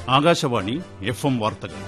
Akashvani F M വാർത്തകൾ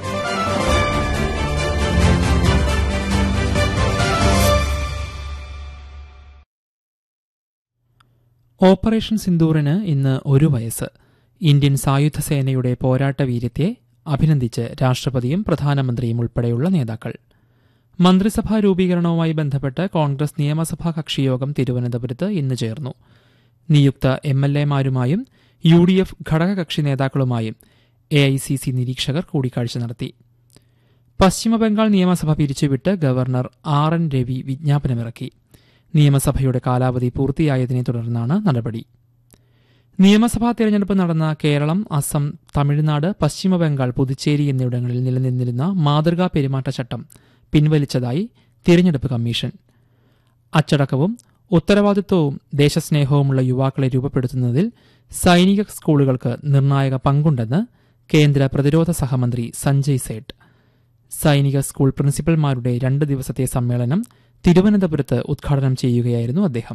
operation സിന്ദൂറിന് ഇന്ന് ഒരു വയസ്സ് ഇന്ത്യൻ സായുധ സേനയുടെ പോരാട്ട വീര്യത്തെ അഭിനന്ദിച്ച് രാഷ്ട്രപതിയും പ്രധാനമന്ത്രിയും ഉൾപ്പെടെയുള്ള നേതാക്കൾ മന്ത്രിസഭാ രൂപീകരണവുമായി ബന്ധപ്പെട്ട് കോൺഗ്രസ് നിയമസഭാ കക്ഷിയോഗം തിരുവനന്തപുരത്ത് ഇന്ന് ചേർന്നു നിയുക്ത എം എൽ എമാരുമായും യു ഡി എഫ് ഘടകകക്ഷി നേതാക്കളുമായും എ ഐ സി സി നിരീക്ഷകർ കൂടിക്കാഴ്ച നടത്തി പശ്ചിമബംഗാൾ നിയമസഭ പിരിച്ചുവിട്ട് ഗവർണർ ആർ എൻ രവി വിജ്ഞാപനമിറക്കി നിയമസഭയുടെ കാലാവധി പൂർത്തിയായതിനെ തുടർന്നാണ് നടപടി നിയമസഭാ തെരഞ്ഞെടുപ്പ് നടന്ന കേരളം അസം തമിഴ്നാട് പശ്ചിമബംഗാൾ പുതുച്ചേരി എന്നിവിടങ്ങളിൽ നിലനിന്നിരുന്ന മാതൃകാ പെരുമാറ്റച്ചട്ടം പിൻവലിച്ചതായി തിരഞ്ഞെടുപ്പ് കമ്മീഷൻ അച്ചടക്കവും ഉത്തരവാദിത്വവും ദേശസ്നേഹവുമുള്ള യുവാക്കളെ രൂപപ്പെടുത്തുന്നതിൽ സൈനിക സ്കൂളുകൾക്ക് നിർണായക പങ്കുണ്ടെന്ന് കേന്ദ്ര പ്രതിരോധ സഹമന്ത്രി സഞ്ജയ് സേഠ് സൈനിക സ്കൂൾ പ്രിൻസിപ്പൽമാരുടെ രണ്ട് ദിവസത്തെ സമ്മേളനം തിരുവനന്തപുരത്ത് ഉദ്ഘാടനം ചെയ്യുകയായിരുന്നു അദ്ദേഹം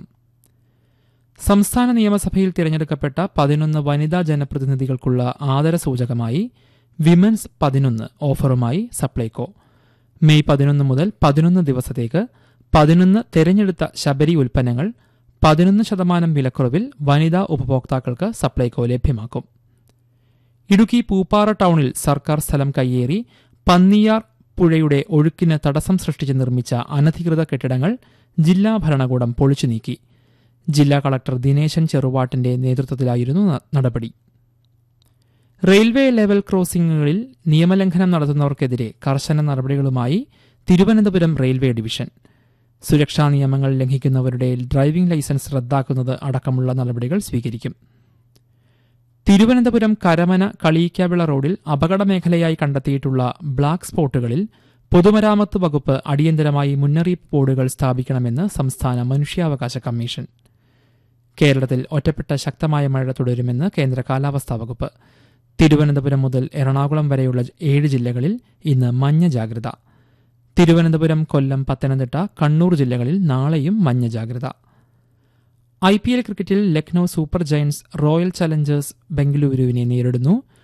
സംസ്ഥാന നിയമസഭയിൽ തിരഞ്ഞെടുക്കപ്പെട്ട പതിനൊന്ന് വനിതാ ജനപ്രതിനിധികൾക്കുള്ള ആദരസൂചകമായി വിമൻസ് പതിനൊന്ന് ഓഫറുമായി സപ്ലൈകോ മെയ് പതിനൊന്ന് മുതൽ പതിനൊന്ന് ദിവസത്തേക്ക് പതിനൊന്ന് തെരഞ്ഞെടുത്ത ശബരി ഉൽപ്പന്നങ്ങൾ പതിനൊന്ന് ശതമാനം വിലക്കുറവിൽ വനിതാ ഉപഭോക്താക്കൾക്ക് സപ്ലൈകോ ലഭ്യമാക്കും ഇടുക്കി പൂപ്പാറ ടൗണിൽ സർക്കാർ സ്ഥലം കയ്യേറി പന്നിയാർ പുഴയുടെ ഒഴുക്കിന് തടസ്സം സൃഷ്ടിച്ച് നിർമ്മിച്ച അനധികൃത കെട്ടിടങ്ങൾ ജില്ലാ ഭരണകൂടം പൊളിച്ചു നീക്കി ജില്ലാ കളക്ടർ ദിനേശൻ ചെറുവാട്ടിന്റെ നേതൃത്വത്തിലായിരുന്നു ന- നടപടി റെയിൽവേ ലെവൽ ക്രോസിംഗുകളിൽ നിയമലംഘനം നടത്തുന്നവർക്കെതിരെ കർശന നടപടികളുമായി തിരുവനന്തപുരം റെയിൽവേ ഡിവിഷൻ സുരക്ഷാ നിയമങ്ങൾ ലംഘിക്കുന്നവരുടെ ഡ്രൈവിംഗ് ലൈസൻസ് റദ്ദാക്കുന്നത് അടക്കമുള്ള നടപടികൾ സ്വീകരിക്കും തിരുവനന്തപുരം കരമന കളിയിക്കാവിള റോഡിൽ അപകടമേഖലയായി കണ്ടെത്തിയിട്ടുള്ള ബ്ലാക്ക് സ്പോട്ടുകളിൽ പൊതുമരാമത്ത് വകുപ്പ് അടിയന്തരമായി മുന്നറിയിപ്പ് ബോർഡുകൾ സ്ഥാപിക്കണമെന്ന് സംസ്ഥാന മനുഷ്യാവകാശ കമ്മീഷൻ കേരളത്തിൽ ഒറ്റപ്പെട്ട ശക്തമായ മഴ തുടരുമെന്ന് കേന്ദ്ര കാലാവസ്ഥാ വകുപ്പ് തിരുവനന്തപുരം മുതൽ എറണാകുളം വരെയുള്ള ഏഴ് ജില്ലകളിൽ ഇന്ന് മഞ്ഞ ജാഗ്രത തിരുവനന്തപുരം കൊല്ലം പത്തനംതിട്ട കണ്ണൂർ ജില്ലകളിൽ നാളെയും മഞ്ഞ ജാഗ്രത ഐ പി എൽ ക്രിക്കറ്റിൽ Lucknow super giants royal challengers ബംഗളൂരുവിനെ നേരിടുന്നു